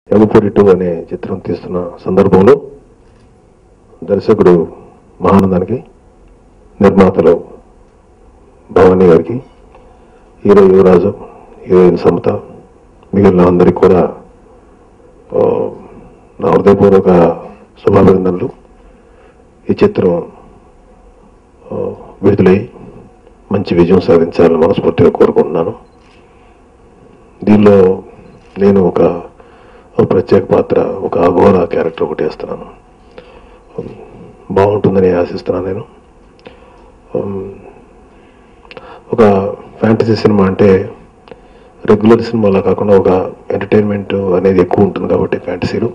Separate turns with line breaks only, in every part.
ఎగపూరి two అనే చిత్రం తీస్తున్న సందర్భంలో దర్శకుడు మహానందానికి నిర్మాతలు భవానీ గారికి హీరో యువరాజు హీరోయిన్ సమత మిగిలిన అందరికీ కూడా ఆ, నా హృదయపూర్వక శుభాభినందనలు ఈ చిత్రం ఆ, విడుదలై మంచి విజయం సాధించాలని మనస్ఫూర్తిగా కోరుకుంటున్నాను దీనిలో నేను ఒక ఒక ప్రత్యేక పాత్ర ఒక అఘోర క్యారెక్టర్ ఒకటి వేస్తున్నాను బాగుంటుందని ఆశిస్తున్నాను నేను ఉమ్, ఒక ఫ్యాంటసీ సినిమా అంటే రెగ్యులర్ సినిమాలా కాకుండా ఒక ఎంటర్టైన్మెంట్ అనేది ఎక్కువ ఉంటుంది కాబట్టి ఫ్యాంటసీలు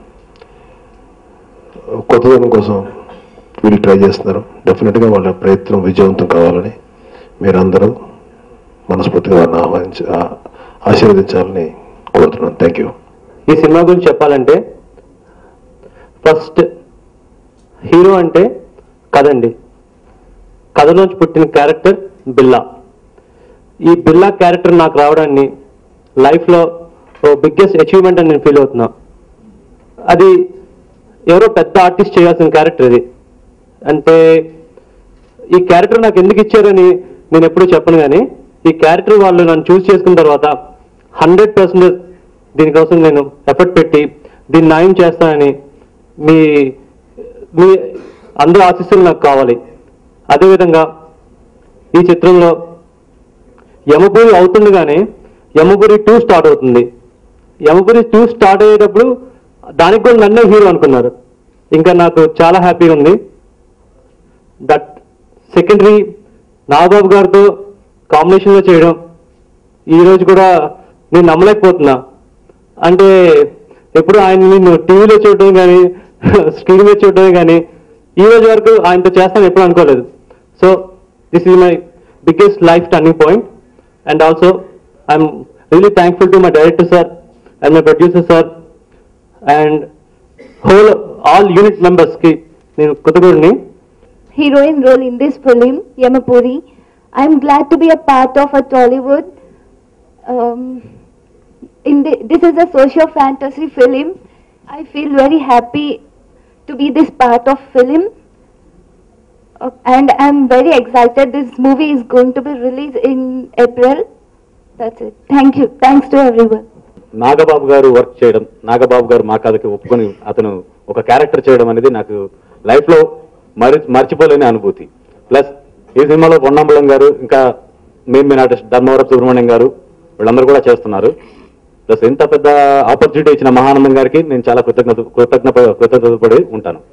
కొత్తదనం కోసం వీళ్ళు ట్రై చేస్తున్నారు డెఫినెట్గా వాళ్ళ ప్రయత్నం విజయవంతం కావాలని మీరందరూ మనస్ఫూర్తిగా వారిని ఆహ్వానించ ఆ- ఆశీర్వదించాలని కోరుతున్నాను థ్యాంక్ యూ
ఈ సినిమా గురించి చెప్పాలంటే ఫస్ట్ హీరో అంటే కథండి కథలోంచి పుట్టిన క్యారెక్టర్ బిల్లా ఈ బిల్లా క్యారెక్టర్ నాకు రావడాన్ని లైఫ్లో ఓ బిగ్గెస్ట్ అచీవ్మెంట్ అని నేను ఫీల్ అవుతున్నా అది ఎవరో పెద్ద ఆర్టిస్ట్ చేయాల్సిన క్యారెక్టర్ ఇది అంటే ఈ క్యారెక్టర్ నాకు ఎందుకు ఇచ్చారని నేను ఎప్పుడూ చెప్పను కానీ ఈ క్యారెక్టర్ వాళ్ళు నన్ను చూస్ చేసుకున్న తర్వాత హండ్రెడ్ పర్సెంటేజ్ దీనికోసం నేను ఎఫర్ట్ పెట్టి దీన్ని న్యాయం చేస్తానని మీ మీ అందరూ ఆశీస్సులు నాకు కావాలి అదేవిధంగా ఈ చిత్రంలో యమపురి అవుతుంది కానీ యమపురి టూ స్టార్ట్ అవుతుంది యమపురి టూ స్టార్ట్ అయ్యేటప్పుడు దానికి కూడా నన్నే హీరో అనుకున్నారు ఇంకా నాకు చాలా హ్యాపీగా ఉంది దట్ సెకండరీ నాగబాబు గారితో కాంబినేషన్లో చేయడం ఈ రోజు కూడా నేను నమ్మలేకపోతున్నా అంటే ఎప్పుడు ఆయన నేను టీవీలో చూడడం కానీ స్క్రీన్ మీద చూడడమే కానీ ఈ రోజు వరకు ఆయనతో చేస్తాను ఎప్పుడు అనుకోలేదు so this is my biggest life turning point and also I'm really thankful to my director sir and my producer sir and whole all unit మెంబర్స్కి నేను కొత్తగూడిని
heroine role in this film, Yamapuri. I'm glad to be a part of a Tollywood. Um, in the, this is a social fantasy film. I feel very happy to be this part of film. Uh, and I'm very excited. This movie is going to be released in April. That's it. Thank you. Thanks to everyone.
Nagababu గారు work చేయడం నాగబాబు గారు మా కథకి ఒప్పుకొని అతను ఒక character చేయడం అనేది నాకు లైఫ్ లో మరి మర్చిపోలేని అనుభూతి ప్లస్ ఈ సినిమాలో పొన్నంబలం గారు ఇంకా main main artist Dharmavarapu Subrahmanyam garu వీళ్ళందరూ కూడా చేస్తున్నారు ప్లస్ ఇంత పెద్ద ఆపర్చునిటీ ఇచ్చిన మహానందం గారికి నేను చాలా కృతజ్ఞత కృతజ్ఞ కృతజ్ఞత పడి ఉంటాను